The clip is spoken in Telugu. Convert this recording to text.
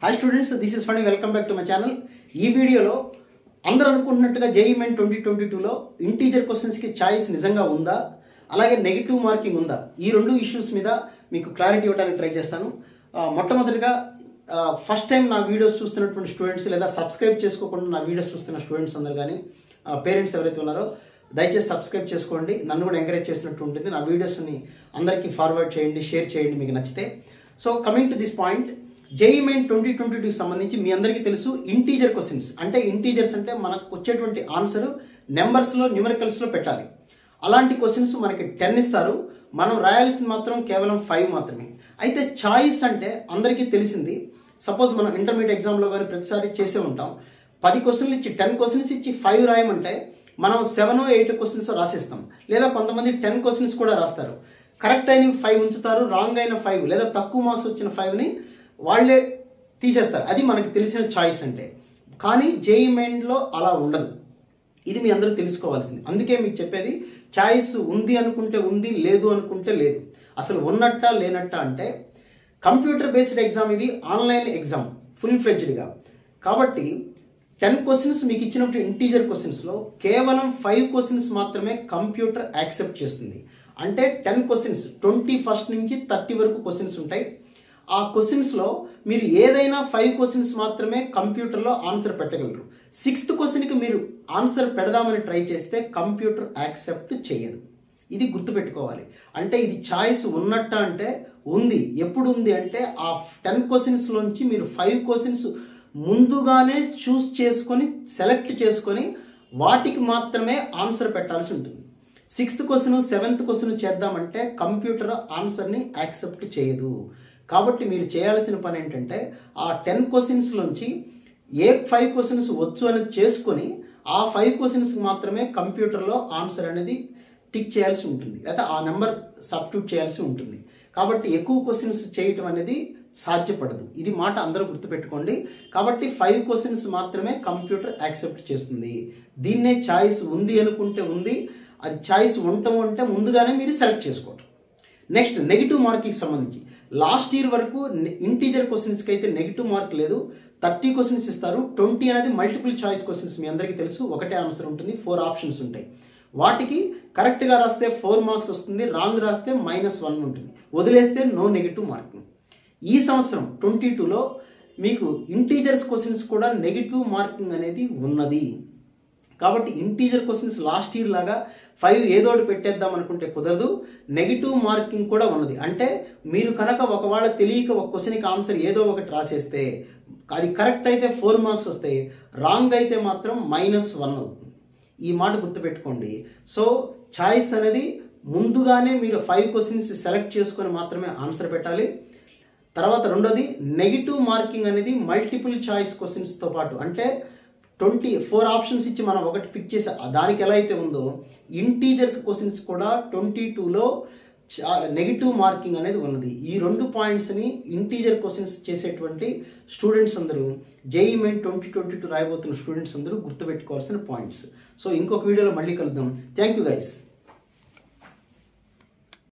hi students this is Fundi welcome back to my channel ఈ వీడియోలో అందరూ అనుకుంటున్నట్టుగా జేఈమెన్ ట్వంటీ ట్వంటీ టూలో ఇంటీజర్ క్వశ్చన్స్కి ఛాయిస్ నిజంగా ఉందా అలాగే నెగిటివ్ మార్కింగ్ ఉందా ఈ రెండు ఇష్యూస్ మీద మీకు క్లారిటీ ఇవ్వడానికి ట్రై చేస్తాను ఆ, మొట్టమొదటిగా ఫస్ట్ టైం నా వీడియోస్ చూస్తున్నటువంటి స్టూడెంట్స్ లేదా సబ్స్క్రైబ్ చేసుకోకుండా నా వీడియోస్ చూస్తున్న స్టూడెంట్స్ అందరు కానీ పేరెంట్స్ ఎవరైతే ఉన్నారో దయచేసి సబ్స్క్రైబ్ చేసుకోండి నన్ను కూడా ఎంకరేజ్ చేసినట్టు ఉంటుంది నా వీడియోస్ని అందరికీ ఫార్వర్డ్ చేయండి షేర్ చేయండి మీకు నచ్చితే so coming to this point JEE Main twenty twenty టూకి సంబంధించి మీ అందరికీ తెలుసు ఇంటీజర్ క్వశ్చన్స్ అంటే ఇంటీజర్స్ అంటే మనకు వచ్చేటువంటి ఆన్సర్ నెంబర్స్లో న్యూమరికల్స్లో పెట్టాలి అలాంటి క్వశ్చన్స్ మనకి టెన్ ఇస్తారు మనం రాయాల్సింది మాత్రం కేవలం ఫైవ్ మాత్రమే అయితే చాయిస్ అంటే అందరికీ తెలిసింది సపోజ్ మనం ఇంటర్మీడియట్ ఎగ్జామ్లో కానీ ప్రతిసారి చేసే ఉంటాం పది క్వశ్చన్లు ఇచ్చి టెన్ క్వశ్చన్స్ ఇచ్చి ఫైవ్ రాయమంటే మనం సెవెన్ ఎయిట్ క్వశ్చన్స్ రాసేస్తాం లేదా కొంతమంది టెన్ క్వశ్చన్స్ కూడా రాస్తారు కరెక్ట్ అయిన ఫైవ్ ఉంచుతారు రాంగ్ అయిన ఫైవ్ లేదా తక్కువ మార్క్స్ వచ్చిన ఫైవ్ని వాళ్ళే తీసేస్తారు అది మనకి తెలిసిన చాయిస్ అంటే కానీ జేఈ మైండ్లో అలా ఉండదు ఇది మీ అందరూ తెలుసుకోవాల్సింది అందుకే మీకు చెప్పేది చాయిస్ ఉంది అనుకుంటే ఉంది లేదు అనుకుంటే లేదు అసలు ఉన్నట్ట లేనట్ట అంటే కంప్యూటర్ బేస్డ్ ఎగ్జామ్ ఇది ఆన్లైన్ ఎగ్జామ్ ఫుల్ ఫ్లెడ్జ్డ్గా కాబట్టి టెన్ క్వశ్చన్స్ మీకు ఇచ్చినట్టు ఇంటీజర్ క్వశ్చన్స్లో కేవలం ఫైవ్ క్వశ్చన్స్ మాత్రమే కంప్యూటర్ యాక్సెప్ట్ చేస్తుంది అంటే టెన్ క్వశ్చన్స్ ట్వంటీ ఫస్ట్ నుంచి థర్టీ వరకు క్వశ్చన్స్ ఉంటాయి ఆ క్వశ్చన్స్లో మీరు ఏదైనా ఫైవ్ క్వశ్చన్స్ మాత్రమే కంప్యూటర్లో ఆన్సర్ పెట్టగలరు సిక్స్త్ క్వశ్చన్కి మీరు ఆన్సర్ పెడదామని ట్రై చేస్తే కంప్యూటర్ యాక్సెప్ట్ చేయదు ఇది గుర్తుపెట్టుకోవాలి అంటే ఇది చాయిస్ ఉన్నట్ట అంటే ఉంది ఎప్పుడు ఉంది అంటే ఆ టెన్ క్వశ్చన్స్లోంచి మీరు ఫైవ్ క్వశ్చన్స్ ముందుగానే చూస్ చేసుకొని సెలెక్ట్ చేసుకొని వాటికి మాత్రమే ఆన్సర్ పెట్టాల్సి ఉంటుంది సిక్స్త్ క్వశ్చన్ సెవెంత్ క్వశ్చన్ చేద్దామంటే కంప్యూటర్ ఆన్సర్ని యాక్సెప్ట్ చేయదు కాబట్టి మీరు చేయాల్సిన పని ఏంటంటే ఆ టెన్ క్వశ్చన్స్లోంచి ఏ ఫైవ్ క్వశ్చన్స్ వచ్చు అనేది చేసుకొని ఆ ఫైవ్ క్వశ్చన్స్కి మాత్రమే కంప్యూటర్లో ఆన్సర్ అనేది టిక్ చేయాల్సి ఉంటుంది లేదా ఆ నెంబర్ సబ్స్టిట్యూట్ చేయాల్సి ఉంటుంది కాబట్టి ఎక్కువ క్వశ్చన్స్ చేయటం అనేది సాధ్యపడదు ఇది మాట అందరూ గుర్తుపెట్టుకోండి కాబట్టి ఫైవ్ క్వశ్చన్స్ మాత్రమే కంప్యూటర్ యాక్సెప్ట్ చేస్తుంది దీన్నే ఛాయిస్ ఉంది అనుకుంటే ఉంది అది ఛాయిస్ ఉండటం అంటే ముందుగానే మీరు సెలెక్ట్ చేసుకోవటం నెక్స్ట్ నెగిటివ్ మార్క్కి సంబంధించి లాస్ట్ ఇయర్ వరకు ఇంటీజర్ క్వశ్చన్స్కి అయితే నెగిటివ్ మార్క్ లేదు థర్టీ క్వశ్చన్స్ ఇస్తారు ట్వంటీ అనేది మల్టిపుల్ చాయిస్ క్వశ్చన్స్ మీ అందరికీ తెలుసు ఒకటే ఆన్సర్ ఉంటుంది ఫోర్ ఆప్షన్స్ ఉంటాయి వాటికి కరెక్ట్గా రాస్తే ఫోర్ మార్క్స్ వస్తుంది రాంగ్ రాస్తే మైనస్ వన్ ఉంటుంది వదిలేస్తే నో నెగిటివ్ మార్కింగ్ ఈ సంవత్సరం ట్వంటీ టూలో మీకు ఇంటీజర్స్ క్వశ్చన్స్ కూడా నెగిటివ్ మార్కింగ్ అనేది ఉన్నది కాబట్టి ఇంటీజర్ క్వశ్చన్స్ లాస్ట్ ఇయర్ లాగా ఫైవ్ ఏదోటి పెట్టేద్దాం అనుకుంటే కుదరదు నెగిటివ్ మార్కింగ్ కూడా ఉన్నది అంటే మీరు కనుక ఒకవేళ తెలియక ఒక క్వశ్చన్కి ఆన్సర్ ఏదో ఒకటి రాసేస్తే అది కరెక్ట్ అయితే ఫోర్ మార్క్స్ వస్తాయి రాంగ్ అయితే మాత్రం మైనస్ వన్ అవుతుంది ఈ మాట గుర్తుపెట్టుకోండి సో ఛాయిస్ అనేది ముందుగానే మీరు ఫైవ్ క్వశ్చన్స్ సెలెక్ట్ చేసుకొని మాత్రమే ఆన్సర్ పెట్టాలి తర్వాత రెండోది నెగిటివ్ మార్కింగ్ అనేది మల్టిపుల్ చాయిస్ క్వశ్చన్స్తో పాటు అంటే ట్వంటీ ఫోర్ ఆప్షన్స్ ఇచ్చి మనం ఒకటి పిక్ చేసి దానికి ఎలా అయితే ఉందో ఇంటీజర్స్ క్వశ్చన్స్ కూడా ట్వంటీ టూలో నెగిటివ్ మార్కింగ్ అనేది ఉన్నది ఈ రెండు పాయింట్స్ని ఇంటీజర్ క్వశ్చన్స్ చేసేటువంటి స్టూడెంట్స్ అందరూ JEE Main twenty twenty two రాయబోతున్న స్టూడెంట్స్ అందరూ గుర్తుపెట్టుకోవాల్సిన పాయింట్స్ సో ఇంకొక వీడియోలో మళ్ళీ కలుద్దాం థ్యాంక్ యూ గైస్